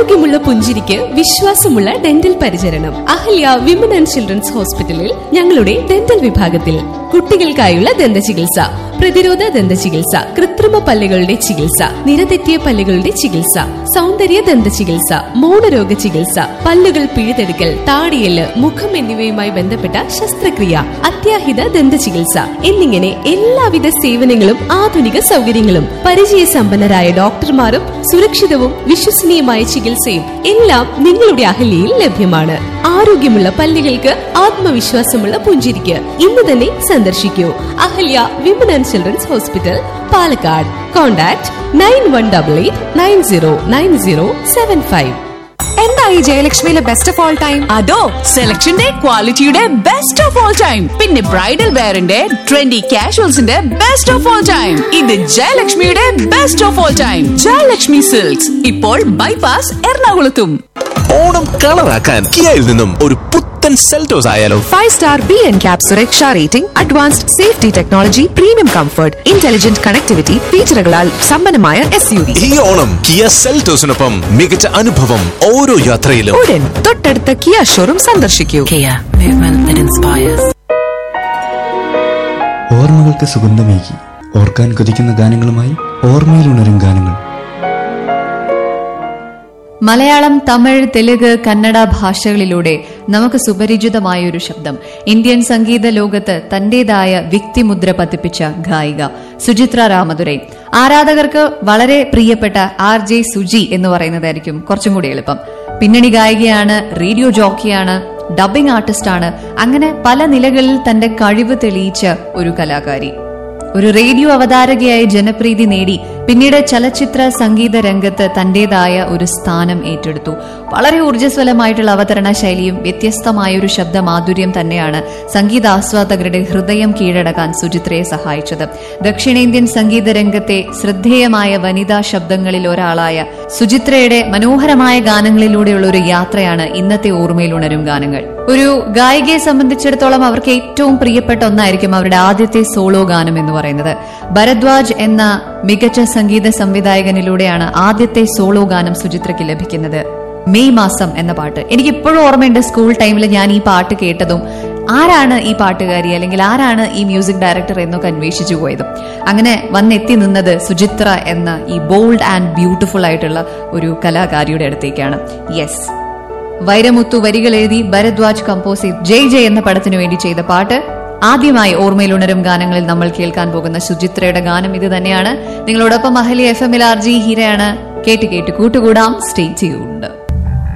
ആരോഗ്യമുള്ള പുഞ്ചിരിക്ക് വിശ്വാസമുള്ള ഡെന്റൽ പരിചരണം അഹല്യ വിമൻ ആൻഡ് ചിൽഡ്രൻസ് ഹോസ്പിറ്റലിൽ ഞങ്ങളുടെ ഡെന്റൽ വിഭാഗത്തിൽ കുട്ടികൾക്കായുള്ള ദന്ത ചികിത്സ പ്രതിരോധ ദന്ത ചികിത്സ കൃത്രിമ പല്ലുകളുടെ ചികിത്സ നിരതെറ്റിയ പല്ലുകളുടെ ചികിത്സ സൗന്ദര്യ ദന്ത ചികിത്സ മൗനരോഗ ചികിത്സ പല്ലുകൾ പിഴുതെടുക്കൽ താടിയല് മുഖം എന്നിവയുമായി ബന്ധപ്പെട്ട ശസ്ത്രക്രിയ അത്യാഹിത ദന്ത ചികിത്സ എന്നിങ്ങനെ എല്ലാവിധ സേവനങ്ങളും ആധുനിക സൗകര്യങ്ങളും പരിചയസമ്പന്നരായ ഡോക്ടർമാരും സുരക്ഷിതവും വിശ്വസനീയമായ ചികിത്സയും എല്ലാം നിങ്ങളുടെ അഹല്യയിൽ ലഭ്യമാണ് ആരോഗ്യമുള്ള പല്ലുകൾക്ക് ആത്മവിശ്വാസമുള്ള പുഞ്ചിരിക്ക് ഇന്ന് തന്നെ സന്ദർശിക്കൂ Ahalya women and children's hospital Palakkad contact nine one double eight nine zero nine zero seven five എന്തായി ജയലക്ഷ്മിയിലെ ബെസ്റ്റ് ഓഫ് ഓൾ ടൈം അതോ സെലക്ഷന്റെ ക്വാളിറ്റിയുടെ ബെസ്റ്റ് ഓഫ് ഓൾ ടൈം പിന്നെ ബ്രൈഡൽ വെയറിന്റെ ട്രെൻഡി കാഷ്വൽസിന്റെ ബെസ്റ്റ് ഓഫ് ഓൾ ടൈം ഇത് ജയലക്ഷ്മിയുടെ best of all time Jayalakshmi Silks ഇപ്പോൾ ബൈപാസ് എറണാകുളത്തും ഓണം കളറാക്കാൻ കിയയിൽ നിന്നും ഒരു പുത്തൻ സെൽറ്റോസ് ആയാലോ five star B N cap സുരക്ഷ rating advanced safety technology premium comfort intelligent connectivity ഫീച്ചറുകളാൽ സമ്പന്നമായ എസ് യു വി ഈ ഓണം കിയ സെൽറ്റോസിനൊപ്പം മികച്ച അനുഭവം ഓരോ യാത്രയിലും ഉടൻ തൊട്ടടുത്ത കിയ ഷോറൂം സന്ദർശിക്കൂ Kia, movement that inspires. ഓർമ്മകൾക്ക് സുഗന്ധമേകി ഓർക്കാൻ കൊതിക്കുന്ന ഗാനങ്ങളുമായി ഓർമ്മയിൽ ഉണരും ഗാനങ്ങൾ മലയാളം തമിഴ് തെലുങ്ക് കന്നഡ ഭാഷകളിലൂടെ നമുക്ക് സുപരിചിതമായ ഒരു ശബ്ദം ഇന്ത്യൻ സംഗീത ലോകത്ത് തന്റേതായ വ്യക്തിമുദ്ര പതിപ്പിച്ച ഗായിക സുചിത്ര രാമദുരൈ ആരാധകർക്ക് വളരെ പ്രിയപ്പെട്ട ആർ ജെ സുജി എന്ന് പറയുന്നതായിരിക്കും കുറച്ചും കൂടി എളുപ്പം പിന്നണി ഗായികയാണ് റേഡിയോ ജോക്കിയാണ് ഡബിംഗ് ആർട്ടിസ്റ്റാണ് അങ്ങനെ പല നിലകളിൽ തന്റെ കഴിവ് തെളിയിച്ച ഒരു കലാകാരി ഒരു റേഡിയോ അവതാരകയായി ജനപ്രീതി നേടി പിന്നീട് ചലച്ചിത്ര സംഗീത രംഗത്ത് തന്റേതായ ഒരു സ്ഥാനം ഏറ്റെടുത്തു വളരെ ഊർജ്ജസ്വലമായിട്ടുള്ള അവതരണ ശൈലിയും വ്യത്യസ്തമായ ഒരു ശബ്ദമാധുര്യം തന്നെയാണ് സംഗീതാസ്വാദകരുടെ ഹൃദയം കീഴടക്കാൻ സുചിത്രയെ സഹായിച്ചത് ദക്ഷിണേന്ത്യൻ സംഗീത രംഗത്തെ ശ്രദ്ധേയമായ വനിതാ ശബ്ദങ്ങളിൽ ഒരാളായ സുചിത്രയുടെ മനോഹരമായ ഗാനങ്ങളിലൂടെയുള്ള ഒരു യാത്രയാണ് ഇന്നത്തെ ഓർമ്മയിൽ ഉണരും ഗാനങ്ങൾ ഒരു ഗായികയെ സംബന്ധിച്ചിടത്തോളം അവർക്ക് ഏറ്റവും പ്രിയപ്പെട്ട ഒന്നായിരിക്കും അവരുടെ ആദ്യത്തെ സോളോ ഗാനം എന്ന് പറയുന്നത് ഭരദ്വാജ് എന്ന മികച്ച സംഗീത സംവിധായകനിലൂടെയാണ് ആദ്യത്തെ സോളോ ഗാനം സുചിത്രയ്ക്ക് ലഭിക്കുന്നത് മെയ് മാസം എന്ന പാട്ട് എനിക്ക് ഇപ്പോഴും ഓർമ്മയുണ്ട് സ്കൂൾ ടൈമിൽ ഞാൻ ഈ പാട്ട് കേട്ടതും ആരാണ് ഈ പാട്ടുകാരി അല്ലെങ്കിൽ ആരാണ് ഈ മ്യൂസിക് ഡയറക്ടർ എന്നൊക്കെ അന്വേഷിച്ചു പോയതും അങ്ങനെ വന്നെത്തി നിന്നത് സുചിത്ര എന്ന ഈ ബോൾഡ് ആൻഡ് ബ്യൂട്ടിഫുൾ ആയിട്ടുള്ള ഒരു കലാകാരിയുടെ അടുത്തേക്കാണ് യെസ് വൈരമുത്തു വരികൾ എഴുതി ഭരദ്വാജ് കമ്പോസ് ചെയ്ത് ജയ് ജയ് എന്ന പടത്തിനു വേണ്ടി ചെയ്ത പാട്ട് ആദ്യമായി ഓർമ്മയിലുണരും ഗാനങ്ങളിൽ നമ്മൾ കേൾക്കാൻ പോകുന്ന സുചിത്രയുടെ ഗാനം ഇത് തന്നെയാണ് നിങ്ങളോടൊപ്പം അഹലി എഫ് എം എൽ ആർ ജി ഹീരയാണ് കേട്ട് കേട്ട് കൂട്ടുകൂടാം സ്റ്റേ ചെയ്യുന്നുണ്ട്